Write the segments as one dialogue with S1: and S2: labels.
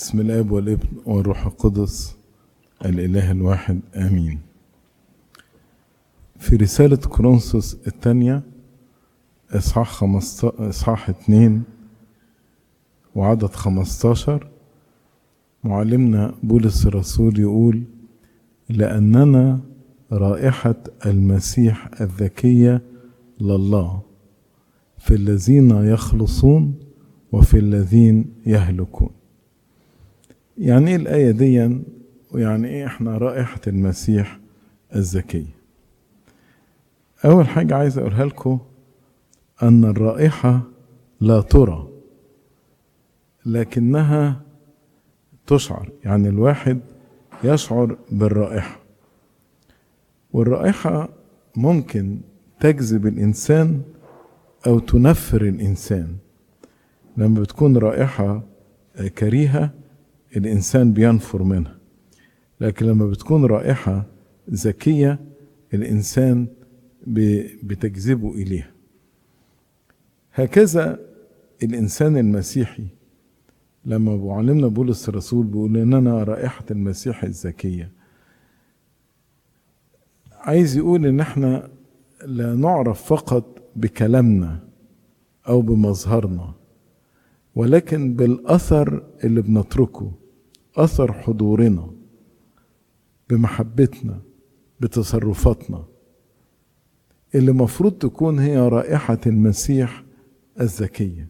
S1: بسم الاب والابن والروح القدس الاله الواحد امين في رسالة كورنثوس الثانية اصحاح خمسة اصحاح اتنين وعدد خمستاشر معلمنا بولس الرسول يقول لأننا رائحة المسيح الذكية لله في الذين يخلصون وفي الذين يهلكون يعني ايه الآية دي ويعني ايه احنا رائحة المسيح الذكية أول حاجة عايز أقولها لكم أن الرائحة لا ترى لكنها تشعر يعني الواحد يشعر بالرائحة والرائحة ممكن تجذب الإنسان أو تنفر الإنسان لما بتكون رائحة كريهة الإنسان بينفر منها لكن لما بتكون رائحة ذكية الإنسان بتجذبه إليها هكذا الإنسان المسيحي لما معلمنا بولس الرسول بيقول إننا رائحة المسيح الذكية عايز يقول إن إحنا لا نعرف فقط بكلامنا أو بمظهرنا ولكن بالأثر اللي بنتركه أثر حضورنا بمحبتنا بتصرفاتنا اللي مفروض تكون هي رائحة المسيح الذكية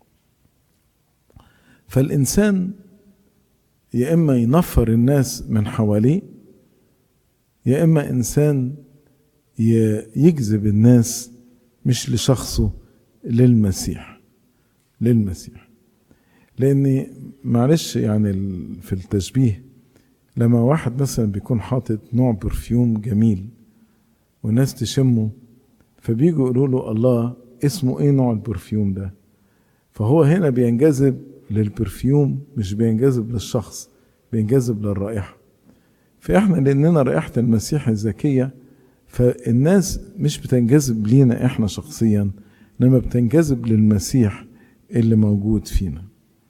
S1: فالإنسان يا إما ينفر الناس من حواليه يا إما إنسان يجذب الناس مش لشخصه للمسيح للمسيح لأن معلش يعني في التشبيه لما واحد مثلا بيكون حاطط نوع برفيوم جميل والناس تشمه فبيجوا يقولوا له الله اسمه ايه نوع البرفيوم ده فهو هنا بينجذب للبرفيوم مش بينجذب للشخص بينجذب للرائحة فإحنا لأننا رائحة المسيح الذكية فالناس مش بتنجذب لينا إحنا شخصيا إنما بتنجذب للمسيح اللي موجود فينا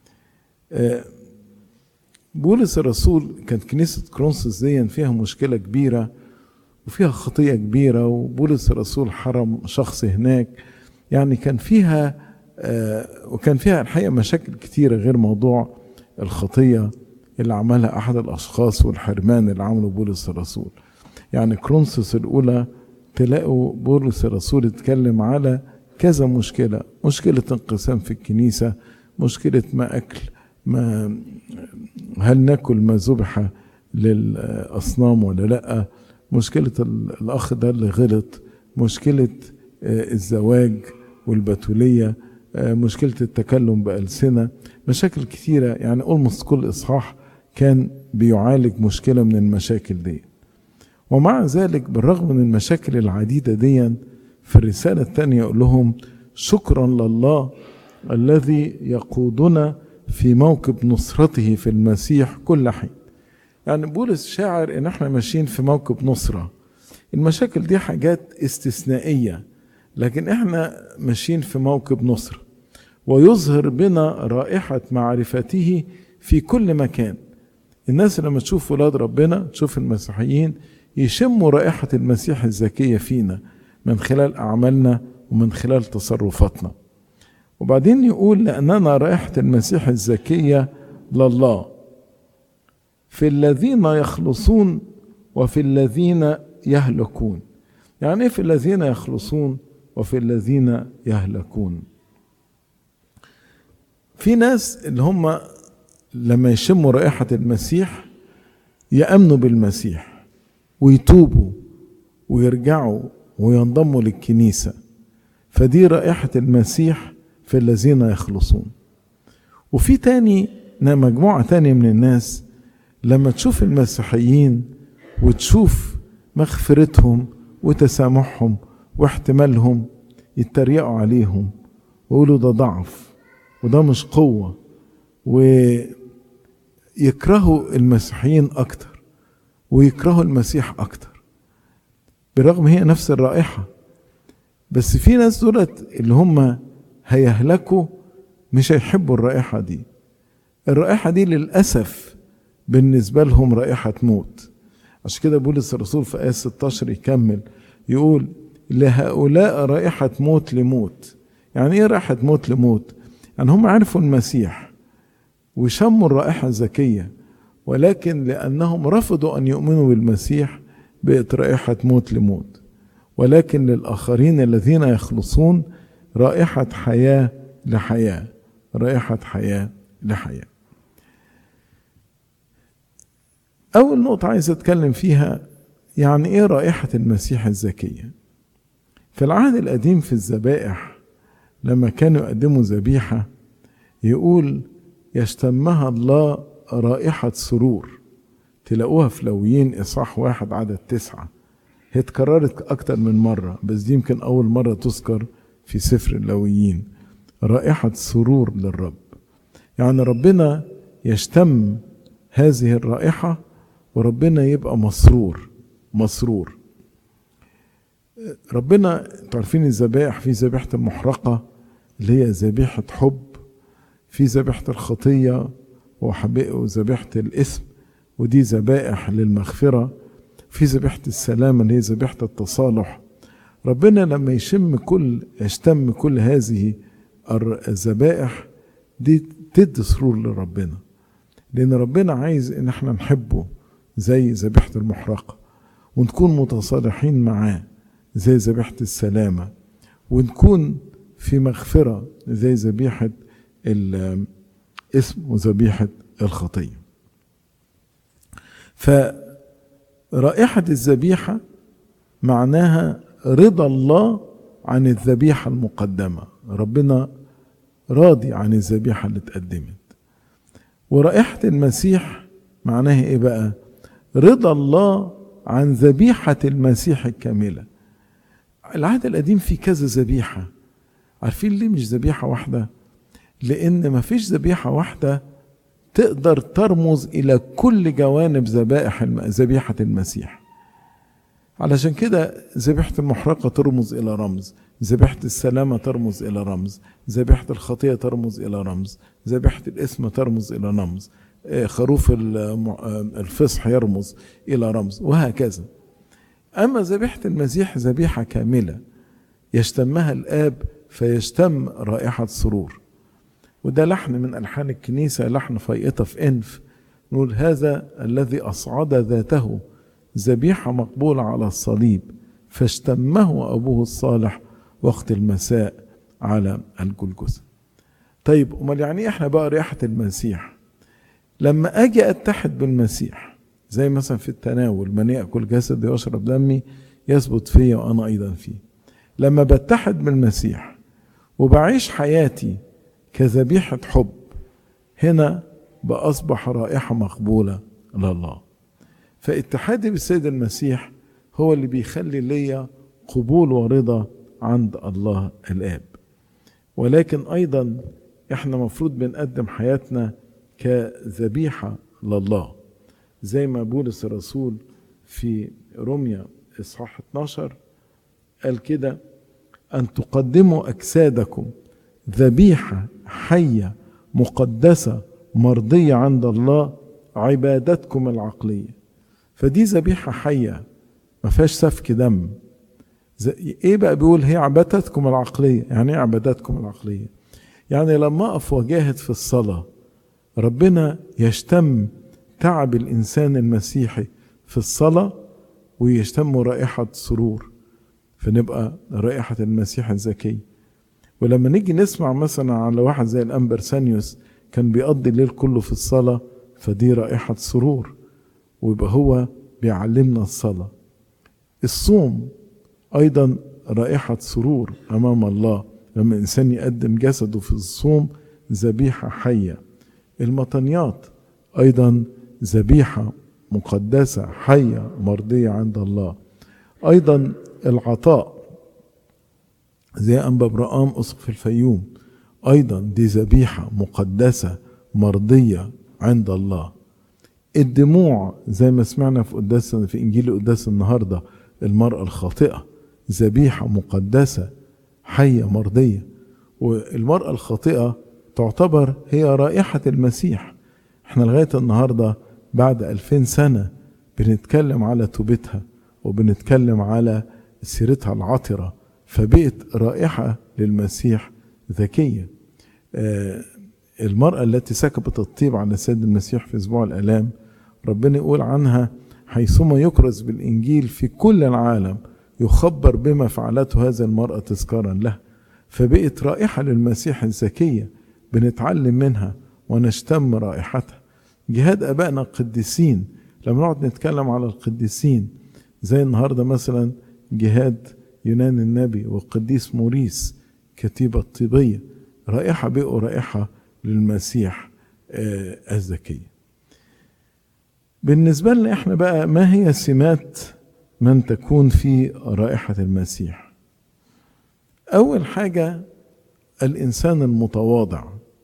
S1: بولس الرسول كانت كنيسة كرونسوس دي فيها مشكلة كبيرة وفيها خطية كبيرة وبولس الرسول حرم شخص هناك يعني كان فيها وكان فيها الحقيقة مشاكل كتيرة غير موضوع الخطية اللي عملها أحد الأشخاص والحرمان اللي عمله بولس الرسول يعني كرونسوس الأولى تلاقوا بولس الرسول اتكلم على كذا مشكلة مشكلة انقسام في الكنيسة مشكلة ما أكل ما هل ناكل ما ذبح للأصنام ولا لأ مشكلة الأخ ده اللي غلط مشكلة الزواج والبتولية مشكلة التكلم بألسنة مشاكل كثيرة يعني أولموست كل إصحاح كان بيعالج مشكلة من المشاكل دي ومع ذلك بالرغم من المشاكل العديدة دي في الرسالة الثانية يقول لهم شكرا لله الذي يقودنا في موكب نصرته في المسيح كل حين يعني بولس شاعر ان احنا ماشيين في موكب نصرة المشاكل دي حاجات استثنائية لكن احنا ماشيين في موكب نصرة ويظهر بنا رائحة معرفته في كل مكان الناس لما تشوف ولاد ربنا تشوف المسيحيين يشموا رائحة المسيح الذكية فينا من خلال أعمالنا ومن خلال تصرفاتنا وبعدين يقول لأننا رائحة المسيح الذكية لله في الذين يخلصون وفي الذين يهلكون يعني ايه في الذين يخلصون وفي الذين يهلكون في ناس اللي هم لما يشموا رائحة المسيح يأمنوا بالمسيح ويتوبوا ويرجعوا وينضموا للكنيسة فدي رائحة المسيح في الذين يخلصون وفي تاني مجموعة تانية من الناس لما تشوف المسيحيين وتشوف مغفرتهم وتسامحهم واحتمالهم يتريقوا عليهم ويقولوا ده ضعف وده مش قوة ويكرهوا المسيحيين أكتر ويكرهوا المسيح أكتر برغم هي نفس الرائحة بس في ناس دولت اللي هم هيهلكوا مش هيحبوا الرائحة دي الرائحة دي للأسف بالنسبة لهم رائحة موت عشان كده بولس الرسول في آية 16 يكمل يقول لهؤلاء رائحة موت لموت يعني ايه رائحة موت لموت يعني هم عرفوا المسيح وشموا الرائحة الزكية ولكن لأنهم رفضوا أن يؤمنوا بالمسيح بقت رائحة موت لموت ولكن للآخرين الذين يخلصون رائحة حياة لحياة رائحة حياة لحياة أول نقطة عايز أتكلم فيها يعني إيه رائحة المسيح الزكية في العهد القديم في الذبائح لما كانوا يقدموا ذبيحة يقول يشتمها الله رائحة سرور تلاقوها في لويين إصحاح واحد عدد تسعة هي اتكررت أكتر من مرة بس دي يمكن أول مرة تذكر في سفر اللويين رائحة سرور للرب يعني ربنا يشتم هذه الرائحة وربنا يبقى مسرور مسرور ربنا انتوا عارفين الذبائح في ذبيحة المحرقة اللي هي ذبيحة حب في ذبيحة الخطية وذبيحة الإثم ودي ذبائح للمغفرة في ذبيحة السلام اللي هي ذبيحة التصالح ربنا لما يشم كل يشتم كل هذه الذبائح دي تدي سرور لربنا لأن ربنا عايز إن احنا نحبه زي ذبيحة المحرقة ونكون متصالحين معاه زي ذبيحة السلامة ونكون في مغفرة زي ذبيحة الاسم وذبيحة الخطية فرائحة الذبيحة معناها رضا الله عن الذبيحة المقدمة ربنا راضي عن الذبيحة اللي اتقدمت ورائحة المسيح معناها ايه بقى رضا الله عن ذبيحة المسيح الكاملة العهد القديم فيه كذا ذبيحة عارفين ليه مش ذبيحة واحدة لأن مفيش ذبيحة واحدة تقدر ترمز إلى كل جوانب ذبائح ذبيحة المسيح علشان كده ذبيحة المحرقة ترمز إلى رمز ذبيحة السلامة ترمز إلى رمز ذبيحة الخطية ترمز إلى رمز ذبيحة الإثم ترمز إلى رمز خروف الفصح يرمز إلى رمز وهكذا أما ذبيحة المسيح ذبيحة كاملة يشتمها الآب فيشتم رائحة سرور وده لحن من ألحان الكنيسة لحن فيئطة في أنف نقول هذا الذي أصعد ذاته ذبيحة مقبولة على الصليب فاشتمه أبوه الصالح وقت المساء على الجلجثة طيب أمال يعني إحنا بقى ريحة المسيح لما أجي أتحد بالمسيح زي مثلا في التناول من يأكل جسدي ويشرب دمي يثبت فيا وأنا أيضا فيه لما بتحد بالمسيح وبعيش حياتي كذبيحة حب هنا بأصبح رائحة مقبولة لله فاتحادي بالسيد المسيح هو اللي بيخلي ليا قبول ورضا عند الله الآب ولكن أيضا احنا مفروض بنقدم حياتنا كذبيحة لله زي ما بولس الرسول في روميا إصحاح 12 قال كده أن تقدموا أجسادكم ذبيحة حية مقدسة مرضية عند الله عبادتكم العقلية فدي ذبيحة حية ما فيهاش سفك دم ايه بقى بيقول هي عبادتكم العقلية يعني ايه عبادتكم العقلية يعني لما اقف واجاهد في الصلاة ربنا يشتم تعب الانسان المسيحي في الصلاة ويشتم رائحة سرور فنبقى رائحة المسيح الزكي ولما نيجي نسمع مثلا على واحد زي الأمبرسانيوس كان بيقضي الليل كله في الصلاة فدي رائحة سرور ويبقى هو بيعلمنا الصلاة الصوم أيضا رائحة سرور أمام الله لما الإنسان يقدم جسده في الصوم ذبيحة حية المطنيات أيضا ذبيحة مقدسة حية مرضية عند الله أيضا العطاء زي أنبا برقام أسقف الفيوم أيضا دي ذبيحة مقدسة مرضية عند الله الدموع زي ما سمعنا في قداس في إنجيل قداس النهاردة المرأة الخاطئة ذبيحة مقدسة حية مرضية والمرأة الخاطئة تعتبر هي رائحة المسيح احنا لغاية النهاردة بعد ألفين سنة بنتكلم على توبتها وبنتكلم على سيرتها العطرة فبقت رائحة للمسيح ذكية آه المرأة التي سكبت الطيب على السيد المسيح في أسبوع الآلام ربنا يقول عنها حيثما يكرز بالإنجيل في كل العالم يخبر بما فعلته هذه المرأة تذكارا له فبقت رائحة للمسيح الزكية بنتعلم منها ونشتم رائحتها جهاد أبائنا القديسين لما نقعد نتكلم على القديسين زي النهارده مثلا جهاد يونان النبي والقديس موريس كتيبة طيبية رائحة بقوا رائحة للمسيح الزكية بالنسبة لنا احنا بقى ما هي سمات من تكون في رائحة المسيح أول حاجة الإنسان المتواضع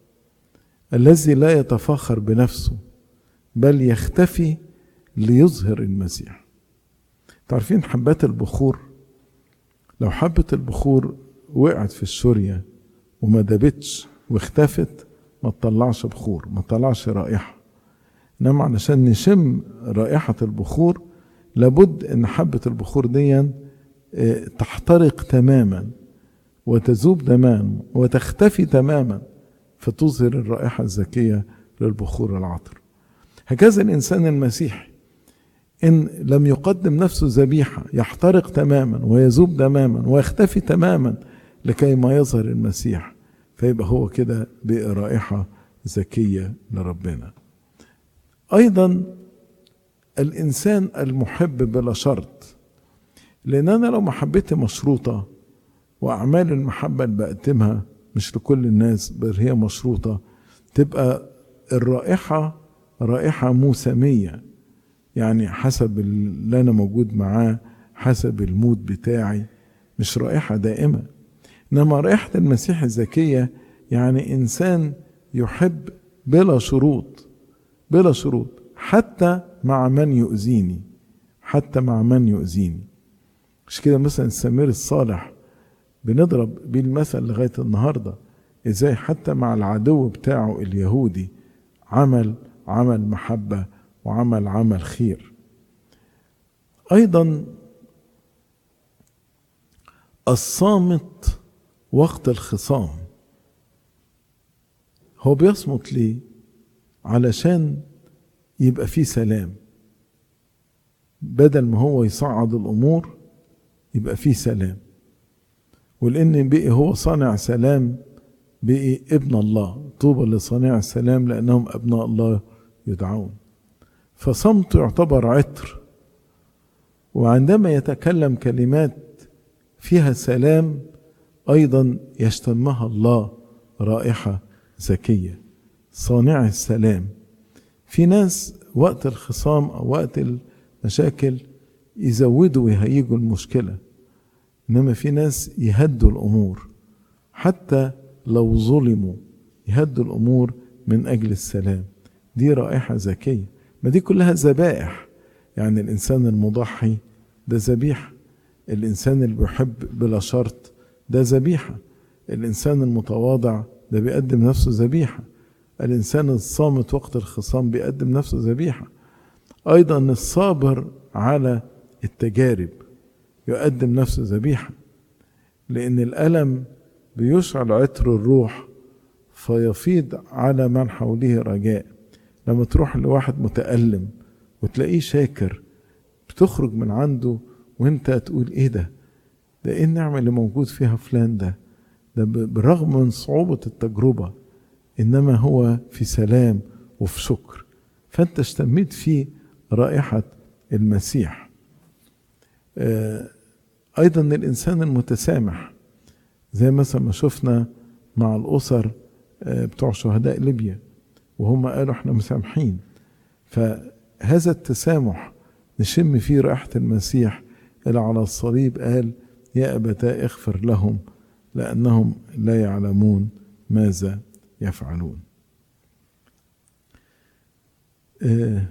S1: الذي لا يتفاخر بنفسه بل يختفي ليظهر المسيح تعرفين حبات البخور لو حبة البخور وقعت في الشورية وما دابتش واختفت ما تطلعش بخور ما تطلعش رائحة انما علشان نشم رائحة البخور لابد ان حبة البخور دي تحترق تماما وتذوب تماما وتختفي تماما فتظهر الرائحة الزكية للبخور العطر هكذا الإنسان المسيحي إن لم يقدم نفسه ذبيحة يحترق تماما ويذوب تماما ويختفي تماما لكي ما يظهر المسيح فيبقى هو كده برائحة زكية لربنا أيضا الإنسان المحب بلا شرط لأن أنا لو محبتي مشروطة وأعمال المحبة اللي بقدمها مش لكل الناس بل هي مشروطة تبقى الرائحة رائحة موسمية يعني حسب اللي أنا موجود معاه حسب المود بتاعي مش رائحة دائمة إنما رائحة المسيح الزكية يعني إنسان يحب بلا شروط بلا شروط حتى مع من يؤذيني حتى مع من يؤذيني مش كده مثلا السمير الصالح بنضرب بيه المثل لغاية النهاردة ازاي حتى مع العدو بتاعه اليهودي عمل عمل محبة وعمل عمل خير أيضا الصامت وقت الخصام هو بيصمت ليه علشان يبقى فيه سلام بدل ما هو يصعد الأمور يبقى فيه سلام ولأن بقي هو صانع سلام بقي ابن الله طوبى لصانع السلام لأنهم أبناء الله يدعون فصمته يعتبر عطر وعندما يتكلم كلمات فيها سلام أيضا يشتمها الله رائحة زكية صانع السلام في ناس وقت الخصام أو وقت المشاكل يزودوا ويهيجوا المشكلة إنما في ناس يهدوا الأمور حتى لو ظلموا يهدوا الأمور من أجل السلام دي رائحة زكية ما دي كلها ذبائح يعني الإنسان المضحي ده ذبيحة الإنسان اللي بيحب بلا شرط ده ذبيحة الإنسان المتواضع ده بيقدم نفسه ذبيحة الإنسان الصامت وقت الخصام بيقدم نفسه ذبيحة أيضا الصابر على التجارب يقدم نفسه ذبيحة لأن الألم بيشعل عطر الروح فيفيض على من حوله رجاء لما تروح لواحد متألم وتلاقيه شاكر بتخرج من عنده وانت تقول ايه ده ده ايه النعمة اللي موجود فيها فلان ده ده بالرغم من صعوبة التجربة انما هو في سلام وفي شكر فانت اشتميت فيه رائحة المسيح آه ايضا الانسان المتسامح زي مثلا ما شفنا مع الاسر آه بتوع شهداء ليبيا وهم قالوا احنا مسامحين فهذا التسامح نشم فيه رائحة المسيح اللي على الصليب قال يا أبتاه اغفر لهم لأنهم لا يعلمون ماذا يفعلون آه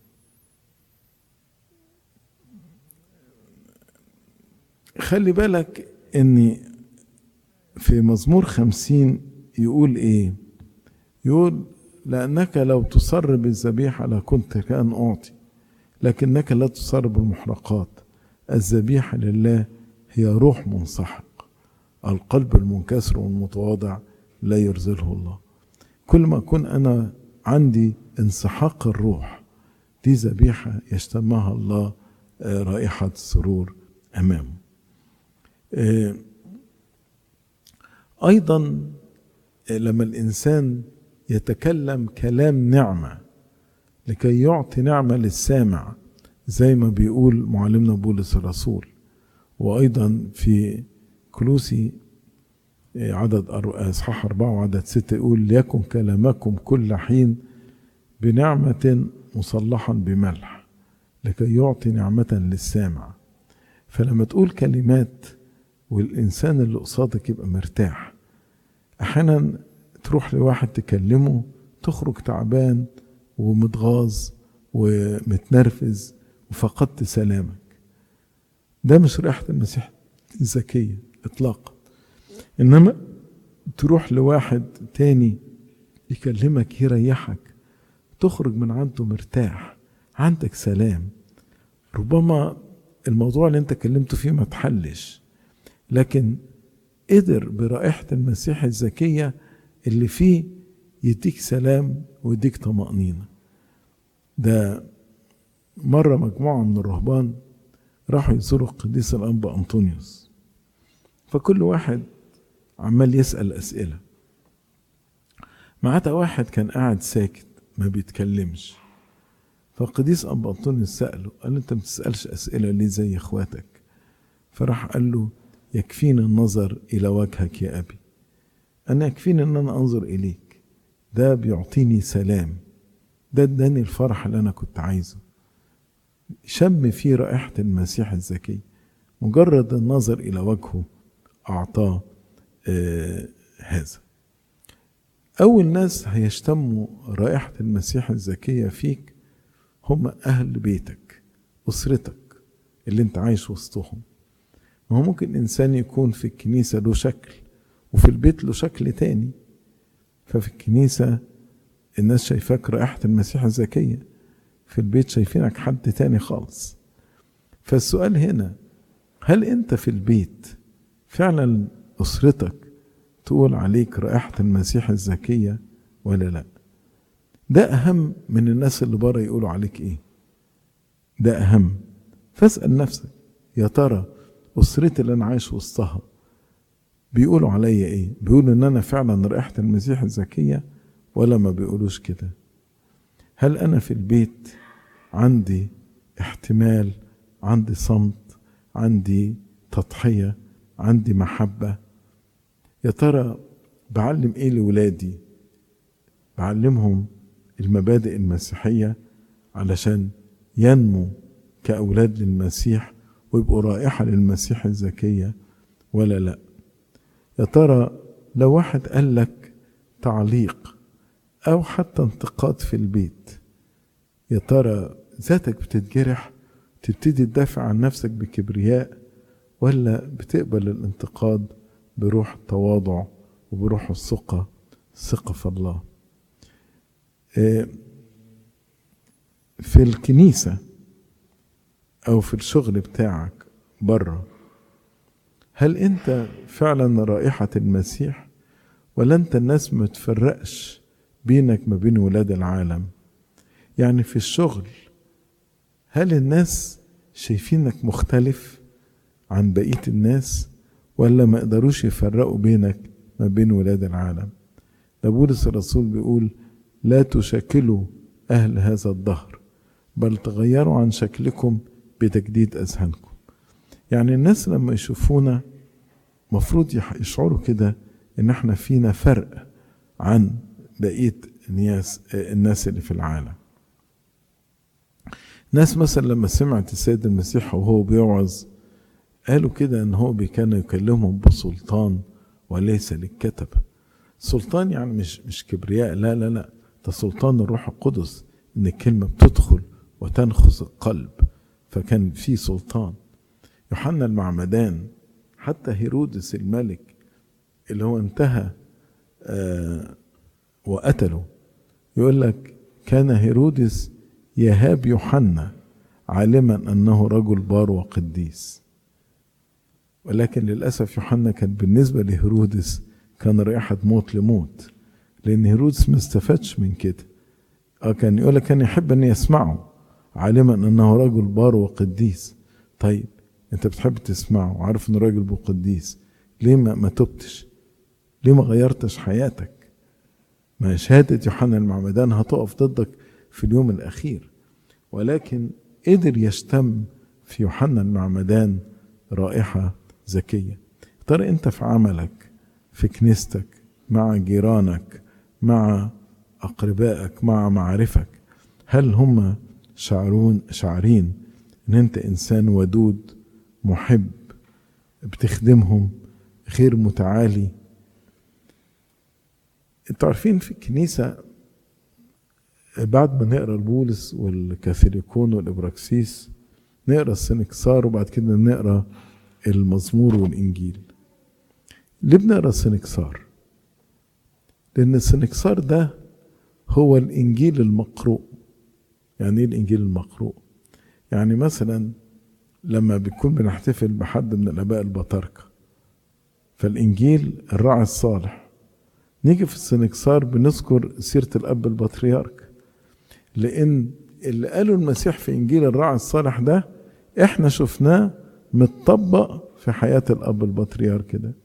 S1: خلي بالك ان في مزمور خمسين يقول ايه يقول لأنك لو تصر بالذبيحة لكنت كأن أعطي لكنك لا تصر بالمحرقات الذبيحة لله هي روح منسحق القلب المنكسر والمتواضع لا يرزله الله كل ما أكون أنا عندي انسحاق الروح دي ذبيحة يشتمها الله رائحة السرور أمامه أيضا لما الإنسان يتكلم كلام نعمة لكي يعطي نعمة للسامع زي ما بيقول معلمنا بولس الرسول وأيضا في كلوسي عدد اصحاح أربعة وعدد ستة يقول ليكن كلامكم كل حين بنعمة مصلحا بملح لكي يعطي نعمة للسامع فلما تقول كلمات والإنسان اللي قصادك يبقى مرتاح أحيانا تروح لواحد تكلمه تخرج تعبان ومتغاظ ومتنرفز وفقدت سلامك ده مش ريحة المسيح الذكية إطلاقا إنما تروح لواحد تاني يكلمك يريحك تخرج من عنده مرتاح عندك سلام ربما الموضوع اللي انت كلمته فيه ما تحلش لكن قدر برائحة المسيح الذكية اللي فيه يديك سلام ويديك طمأنينة ده مرة مجموعة من الرهبان راحوا يزوروا القديس الأنبا أنطونيوس فكل واحد عمال يسأل أسئلة معاتا واحد كان قاعد ساكت ما بيتكلمش فالقديس أبا أنطونيوس سأله قال له أنت ما بتسألش أسئلة ليه زي إخواتك فراح قال له يكفيني النظر إلى وجهك يا أبي أنا يكفيني أن أنا أنظر إليك ده بيعطيني سلام ده اداني الفرح اللي أنا كنت عايزه شم فيه رائحة المسيح الزكي مجرد النظر إلى وجهه أعطاه آه هذا أول ناس هيشتموا رائحة المسيح الزكية فيك هم أهل بيتك أسرتك اللي أنت عايش وسطهم ما هو ممكن إنسان يكون في الكنيسة له شكل وفي البيت له شكل تاني ففي الكنيسة الناس شايفاك رائحة المسيح الزكية في البيت شايفينك حد تاني خالص فالسؤال هنا هل أنت في البيت فعلا أسرتك تقول عليك رائحة المسيح الزكية ولا لا ده أهم من الناس اللي بره يقولوا عليك إيه ده أهم فاسأل نفسك يا ترى أسرتي اللي أنا عايش وسطها بيقولوا عليا إيه بيقولوا إن أنا فعلا رائحة المسيح الزكية ولا ما بيقولوش كده هل أنا في البيت عندي احتمال عندي صمت عندي تضحية عندي محبة يا ترى بعلم ايه لولادي بعلمهم المبادئ المسيحية علشان ينمو كأولاد للمسيح ويبقوا رائحة للمسيح الزكية ولا لا يا ترى لو واحد قال لك تعليق أو حتى انتقاد في البيت يا ترى ذاتك بتتجرح تبتدي تدافع عن نفسك بكبرياء ولا بتقبل الانتقاد بروح التواضع وبروح الثقة الثقة في الله في الكنيسة أو في الشغل بتاعك بره هل أنت فعلا رائحة المسيح ولا أنت الناس ما تفرقش بينك ما بين ولاد العالم يعني في الشغل هل الناس شايفينك مختلف عن بقية الناس ولا ما يقدروش يفرقوا بينك ما بين ولاد العالم ده بولس الرسول بيقول لا تشكلوا أهل هذا الدهر بل تغيروا عن شكلكم بتجديد أذهانكم يعني الناس لما يشوفونا مفروض يشعروا كده ان احنا فينا فرق عن بقية الناس الناس اللي في العالم ناس مثلا لما سمعت السيد المسيح وهو بيوعظ قالوا كده ان هو كان يكلمهم بسلطان وليس للكتبة سلطان يعني مش مش كبرياء لا لا لا ده سلطان الروح القدس ان الكلمة بتدخل وتنخس القلب فكان في سلطان يوحنا المعمدان حتى هيرودس الملك اللي هو انتهى آه وقتله يقول لك كان هيرودس يهاب يوحنا عالما انه رجل بار وقديس ولكن للاسف يوحنا كان بالنسبه لهيرودس كان رائحه موت لموت لان هيرودس ما استفادش من كده اه كان يقول لك كان يحب ان يسمعه عالما انه رجل بار وقديس طيب انت بتحب تسمعه وعارف انه راجل وقديس ليه ما, ما تبتش ليه ما غيرتش حياتك ما شهادة يوحنا المعمدان هتقف ضدك في اليوم الأخير ولكن قدر يشتم في يوحنا المعمدان رائحة ذكية ترى أنت في عملك في كنيستك مع جيرانك مع أقربائك مع معارفك هل هم شعرون شعرين ان انت انسان ودود محب بتخدمهم غير متعالي انتوا عارفين في الكنيسة بعد ما نقرا البولس والكاثوليكون والابراكسيس نقرا السنكسار وبعد كده نقرا المزمور والانجيل ليه بنقرا السنكسار لان السنكسار ده هو الانجيل المقروء يعني ايه الانجيل المقروء يعني مثلا لما بيكون بنحتفل بحد من الاباء البطاركه فالانجيل الراعي الصالح نيجي في السنكسار بنذكر سيره الاب البطريرك لان اللي قاله المسيح في انجيل الراعي الصالح ده احنا شفناه متطبق في حياه الاب البطريرك ده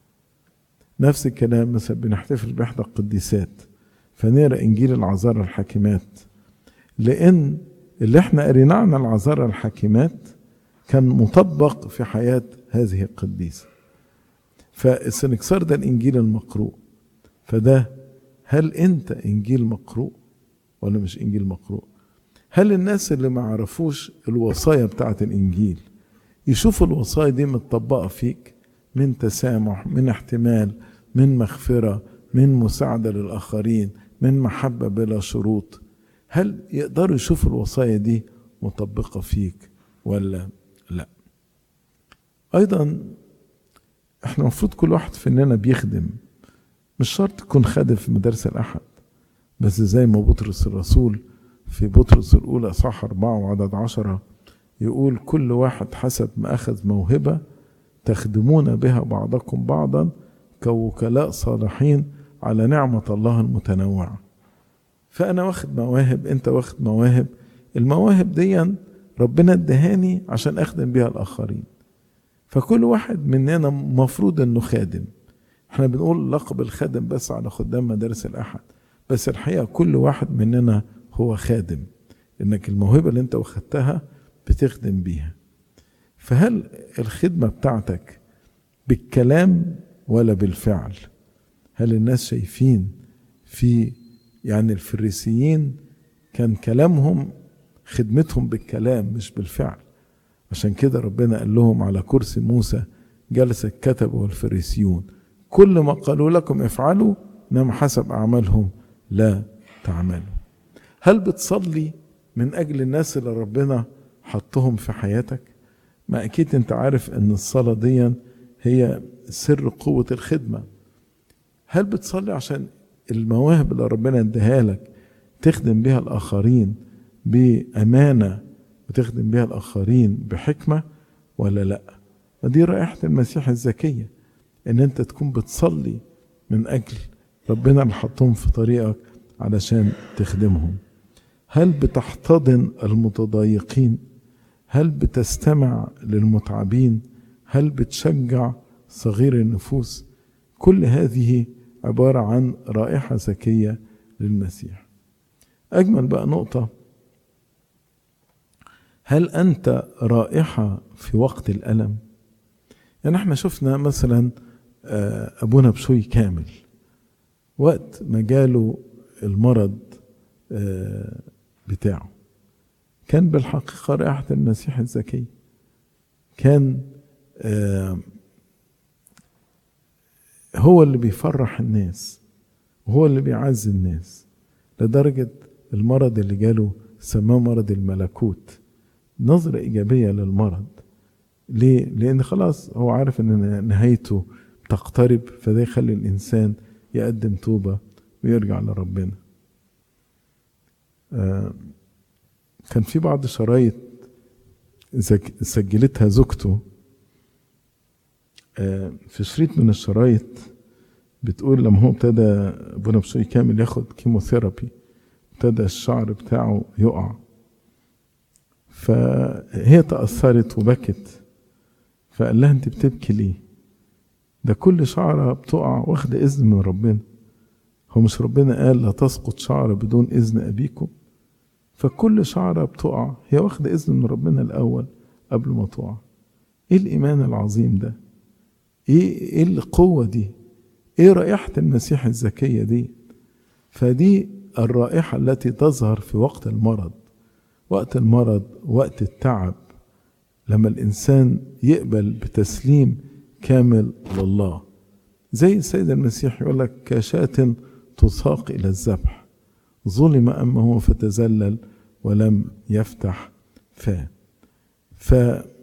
S1: نفس الكلام مثلا بنحتفل باحدى القديسات فنقرا انجيل العذارى الحاكمات لان اللي احنا قريناه عن العذارى الحاكمات كان مطبق في حياه هذه القديسه فالسنكسار ده الانجيل المقروء فده هل انت انجيل مقروء ولا مش انجيل مقروء هل الناس اللي ما عرفوش الوصايا بتاعه الانجيل يشوفوا الوصايا دي متطبقه فيك من تسامح من احتمال من مغفره من مساعده للاخرين من محبه بلا شروط هل يقدروا يشوفوا الوصايا دي مطبقه فيك ولا لا ايضا احنا المفروض كل واحد فينا بيخدم مش شرط تكون خادم في مدارس الاحد بس زي ما بطرس الرسول في بطرس الاولى صح اربعه وعدد عشره يقول كل واحد حسب ما اخذ موهبه تخدمون بها بعضكم بعضا كوكلاء صالحين على نعمه الله المتنوعه فانا واخد مواهب انت واخد مواهب المواهب دي ربنا ادهاني عشان اخدم بيها الاخرين فكل واحد مننا مفروض انه خادم احنا بنقول لقب الخادم بس على خدام مدارس الاحد بس الحقيقه كل واحد مننا هو خادم انك الموهبه اللي انت واخدتها بتخدم بيها فهل الخدمه بتاعتك بالكلام ولا بالفعل هل الناس شايفين في يعني الفريسيين كان كلامهم خدمتهم بالكلام مش بالفعل عشان كده ربنا قال لهم على كرسي موسى جلس الكتب والفريسيون كل ما قالوا لكم افعلوا نعم حسب اعمالهم لا تعملوا هل بتصلي من اجل الناس اللي ربنا حطهم في حياتك ما اكيد انت عارف ان الصلاه دي هي سر قوه الخدمه هل بتصلي عشان المواهب اللي ربنا اداها لك تخدم بها الاخرين بامانه وتخدم بها الاخرين بحكمه ولا لا ودي رائحه المسيح الذكيه ان انت تكون بتصلي من اجل ربنا اللي حطهم في طريقك علشان تخدمهم هل بتحتضن المتضايقين هل بتستمع للمتعبين هل بتشجع صغير النفوس كل هذه عبارة عن رائحة ذكية للمسيح أجمل بقى نقطة هل أنت رائحة في وقت الألم يعني احنا شفنا مثلا أبونا بشوي كامل وقت ما جاله المرض بتاعه كان بالحقيقة رائحة المسيح الذكي كان هو اللي بيفرح الناس وهو اللي بيعزي الناس لدرجة المرض اللي جاله سماه مرض الملكوت نظرة إيجابية للمرض ليه؟ لأن خلاص هو عارف إن نهايته تقترب فده يخلي الإنسان يقدم توبة ويرجع لربنا آه، كان في بعض شرايط زك- سجلتها زوجته آه، في شريط من الشرايط بتقول لما هو ابتدى ابونا بشوي كامل ياخد كيموثيرابي ابتدى الشعر بتاعه يقع فهي تأثرت وبكت فقال لها انت بتبكي ليه ده كل شعرة بتقع واخدة إذن من ربنا هو مش ربنا قال لا تسقط شعرة بدون إذن أبيكم فكل شعرة بتقع هي واخدة إذن من ربنا الأول قبل ما تقع إيه الإيمان العظيم ده إيه, إيه القوة دي إيه رائحة المسيح الزكية دي فدي الرائحة التي تظهر في وقت المرض وقت المرض وقت التعب لما الإنسان يقبل بتسليم كامل لله زي السيد المسيح يقول لك كشاة تساق إلى الذبح ظلم أمه فتذلل ولم يفتح فاه ف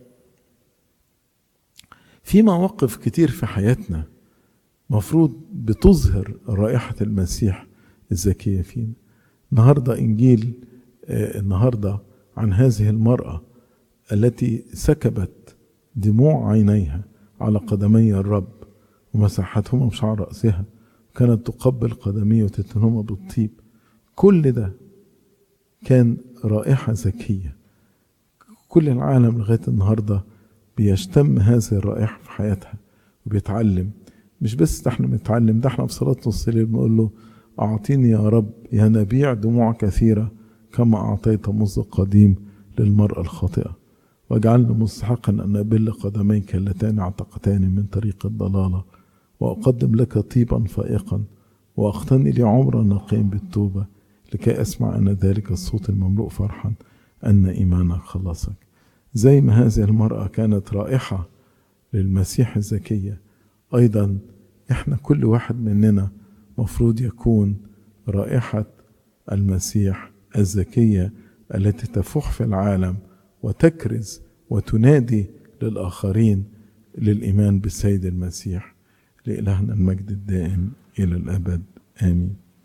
S1: في مواقف كتير في حياتنا مفروض بتظهر رائحة المسيح الزكية فينا النهاردة إنجيل آه، النهاردة عن هذه المرأة التي سكبت دموع عينيها على قدمي الرب ومسحتهما بشعر رأسها كانت تقبل قدميه وتتنهما بالطيب كل ده كان رائحة زكية كل العالم لغاية النهاردة بيشتم هذه الرائحة في حياتها وبيتعلم مش بس ده احنا بنتعلم ده احنا في صلاة نص الليل بنقول له أعطيني يا رب يا نبيع دموع كثيرة كما أعطيت منذ قديم للمرأة الخاطئة واجعلني مستحقا أن أبل قدميك اللتان اعتقتان من طريق الضلالة وأقدم لك طيبا فائقا وأقتني لي عمرا نقيا بالتوبة لكي أسمع أن ذلك الصوت المملوء فرحا أن إيمانك خلصك زي ما هذه المرأة كانت رائحة للمسيح الزكية أيضا إحنا كل واحد مننا مفروض يكون رائحة المسيح الزكية التي تفوح في العالم وتكرز وتنادي للآخرين للإيمان بالسيد المسيح لإلهنا المجد الدائم إلى الأبد آمين